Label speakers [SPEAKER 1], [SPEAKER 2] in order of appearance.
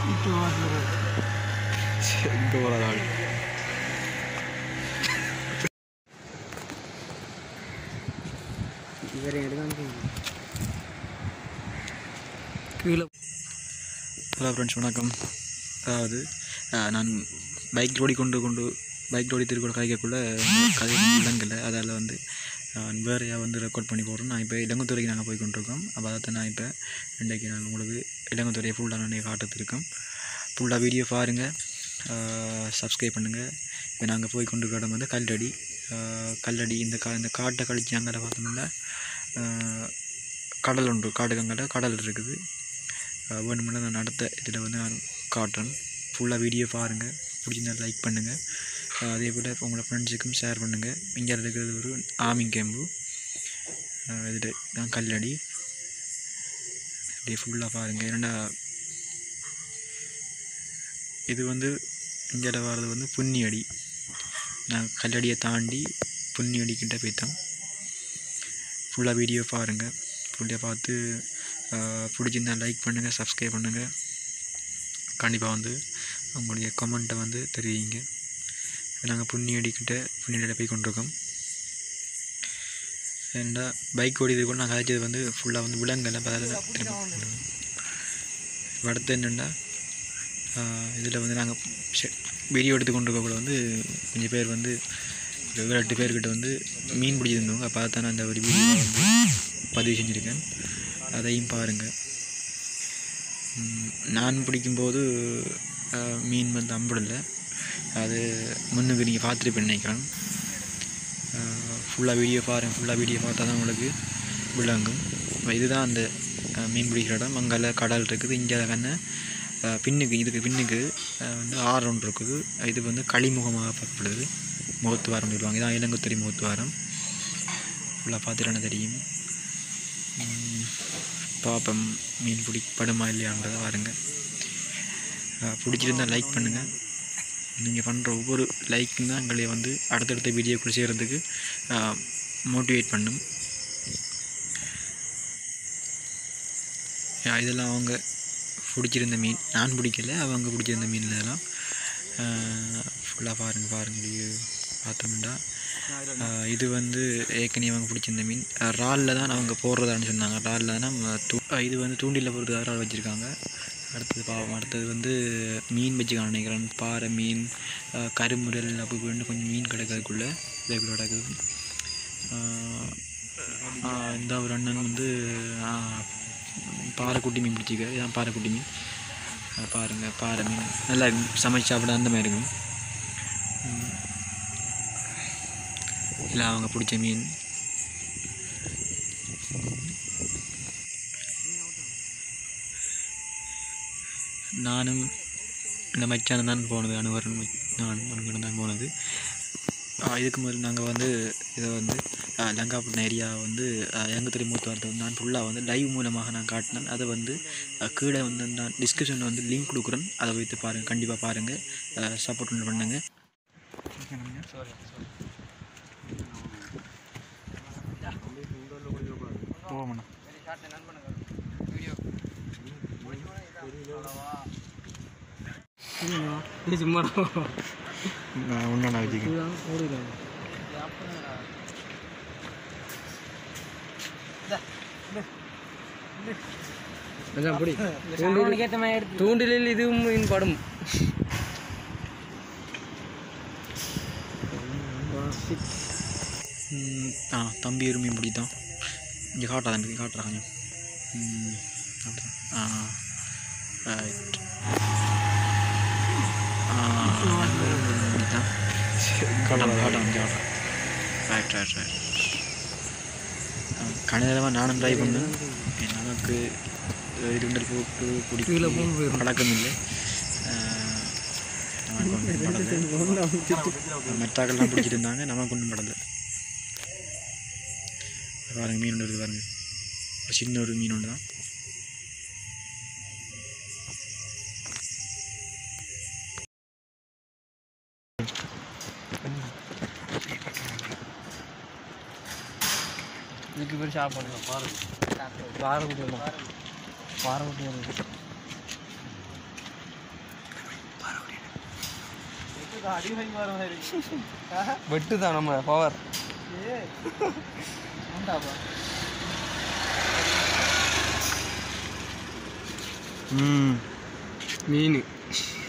[SPEAKER 1] இங்கே ஒரு ஆள்
[SPEAKER 2] இவரை எடுக்காம
[SPEAKER 1] கீழே ஹலோ ஃப்ரெண்ட்ஸ் வணக்கம் அதாவது அஹ், நான் பைக் ஓடி கொண்டு கொண்டு பைக் ஓடி திருக்கூட காய்க்கக்குள்ள கதை விலங்கலை அதால் வந்து நான் வேறையாக வந்து ரெக்கார்ட் பண்ணி போடுறேன் நான் இப்போ இளங்குத்துறைக்கு நாங்கள் போய் கொண்டிருக்கோம் அப்போ அதை நான் இப்போ இன்றைக்கு நான் உங்களுக்கு இளங்குத்துறையை ஃபுல்லாக நான் காட்டுறதுருக்கோம் ஃபுல்லாக வீடியோ பாருங்கள் சப்ஸ்கிரைப் பண்ணுங்கள் இப்போ நாங்கள் போய் கொண்டிருக்க இடம் வந்து கல்லடி அஹ், கல்லடி இந்த கா இந்த காட்டை கழிச்சு அங்கே பார்த்தோம்னா அஹ், கடல் உண்டு காட்டுக்கங்கட கடல் இருக்குது அஹ் வேணுமென்னா நான் அடுத்த இதில் வந்து நான் காட்டுறேன் ஃபுல்லாக வீடியோ பாருங்கள் பிடிச்சிருந்தா லைக் பண்ணுங்கள் அஹ் அதே போல் உங்களோட ஃப்ரெண்ட்ஸுக்கும் ஷேர் பண்ணுங்கள் இங்கே இருக்கிறது ஒரு ஆமிங் கேம்பு இதில் தான் கல்லடி அப்படியே ஃபுல்லாக பாருங்கள் ஏன்னா இது வந்து இங்கே வர்றது வந்து புன்னியடி நான் கல்லடியை தாண்டி புன்னியடி கிட்ட போய்த்தோம் ஃபுல்லாக வீடியோ பாருங்கள் ஃபுல்லாக பார்த்து ஆஹ் பிடிச்சிருந்தா லைக் பண்ணுங்கள் சப்ஸ்கிரைப் பண்ணுங்கள் கண்டிப்பாக வந்து உங்களுடைய கமெண்ட்டை வந்து தெரிவிங்க நாங்கள் புண்ணியடிக்கிட்ட புண்ணியடியில் போய் கொண்டிருக்கோம் ஏன்னா பைக் ஓடிது கூட நாங்கள் அழைச்சது வந்து ஃபுல்லாக வந்து விலங்கெல்லாம் பதில் திரும்ப இப்ப அடுத்து என்னென்னா இதில் வந்து நாங்கள் வீடியோ எடுத்து கொண்டு இருக்கக்குள்ள வந்து கொஞ்சம் பேர் வந்து ஒரு ஏழு எட்டு பேர்கிட்ட வந்து மீன் பிடிச்சிருந்தவங்க அப்போ தான் அந்த ஒரு வீடியோ வந்து பதிவு செஞ்சுருக்கேன் அதையும் பாருங்கள் ம், நான் பிடிக்கும்போது அஹ், மீன் வந்து அம்பிடல அது முன்னுக்கு நீங்கள் பார்த்துட்டு நினைக்கிறேன் ஃபுல்லாக வீடியோ பாருங்கள் ஃபுல்லாக வீடியோ பார்த்தா தான் உங்களுக்கு விளங்கும் இப்ப இதுதான் அந்த அஹ், மீன் பிடிக்கிற இடம் அங்கே கடல் இருக்குது இங்கே வேணா அஹ், பின்னுக்கு இதுக்கு பின்னுக்கு அஹ், வந்து ஆறு ஒன்று இருக்குது இது வந்து களிமுகமாக பார்க்கப்படுது முகத்துவாரம் சொல்லுவாங்க இதான் இளங்குத்துறை முகத்துவாரம் ஃபுல்லாக பார்த்துட்டானே தெரியும் ம், பார்ப்போம் மீன் பிடிப்படுமா இல்லையான்றதை பாருங்க அஹ் பிடிச்சிருந்தா லைக் பண்ணுங்கள் நீங்கள் பண்ணுற ஒவ்வொரு லைக்கும் தான் எங்களை வந்து அடுத்தடுத்த வீடியோக்குள் செய்கிறதுக்கு மோட்டிவேட் பண்ணும் அஹ் இதெல்லாம் அவங்க பிடிச்சிருந்த மீன் நான் பிடிக்கல அவங்க பிடிச்சிருந்த மீன் இதெல்லாம் ஃபுல்லாக பாருங்கள் பாருங்கள் வீடியோ பார்த்தோம்னா ஆஹ் இது வந்து ஏற்கனவே அவங்க பிடிச்சிருந்த மீன் ராலில் தான் அவங்க போடுறதான்னு சொன்னாங்க ராலில் தான் நம்ம தூ ஆஹ் இது வந்து தூண்டில் போடுறதுக்காக ரால் வச்சுருக்காங்க அடுத்தது பாவம் அடுத்தது வந்து மீன் வச்சுக்கான நினைக்கிறேன் பாறை மீன் ஆஹ் கருமுரல் அப்படி இப்படின்னு கொஞ்சம் மீன் கிடக்கிறதுக்குள்ளே இதுக்குள்ள கிடக்குது ஆஹ் ஆஹ் இந்த ஒரு அண்ணன் வந்து ஆஹ் பாறைக்குட்டி மீன் பிடிச்சிக்க இதான் பாறைக்குட்டி மீன் ஆஹ் பாருங்க பாறை மீன் நல்லா சமைச்சு சாப்பிட அந்த மாதிரி இருக்கும் உம். இல்லை அவங்க பிடிச்ச மீன் நானும் இந்த மச்சான் தான் போனது அனுவரன் மச்- நான் அனுவரன் தான் போனது ஆ, இதுக்கு முதல்ல நாங்கள் வந்து இதை வந்து ஆ, லங்காபுரம் ஏரியா வந்து எங்கத்துறை மூத்த வார்த்தை வந்து நான் ஃபுல்லாக வந்து லைவ் மூலமாக நான் காட்டினேன் அதை வந்து ஆ, கீழே வந்து நான் டிஸ்கிரிப்ஷனில் வந்து லிங்க் கொடுக்குறேன் அதை வைத்து பாருங்கள் கண்டிப்பாக பாருங்கள் சப்போர்ட் ஒன்று பண்ணுங்கள் போகணும்
[SPEAKER 2] இது சும்மா
[SPEAKER 1] நான் ஒன்றா வச்சுக்கேன்
[SPEAKER 2] ஓடிடுவாங்க அதான் அப்படி தூண்டில் தூண்டிலில் இதுவும் மீன் படும்
[SPEAKER 1] ம், ஆ தம்பி ஒரு மீன் பிடித்தான் இங்கே காட்டா தம்பி காட்டுறா கொஞ்சம் ம், காட்டுறேன். ஆ ரைட் பிடித்தான் காட்டான் காட்டான் காட்டான் ரைட் ரைட் ரைட் கணிதமாக நானும் ட்ரை பண்ணேன் எனக்கு இருண்டல் போட்டு
[SPEAKER 2] கீழே போக
[SPEAKER 1] குடிக்கல
[SPEAKER 2] போயிரும்.
[SPEAKER 1] பழக்கம் இல்லை நமக்கு ஒன்றும் படலை மெட்டாக்கள்லாம் பிடிச்சிட்டு இருந்தாங்க நமக்கு ஒன்றும் படலை பாருங்க மீன் ஒன்று இருக்குது பாருங்க ஒரு சின்ன ஒரு மீன் ஒன்று தான்
[SPEAKER 2] இதுக்கு பேர் சாப்பாடு பாறை பாறை குட்டி பாறை குட்டி வெட்டு தான் நம்ம பவர்
[SPEAKER 1] ம்
[SPEAKER 2] மீன்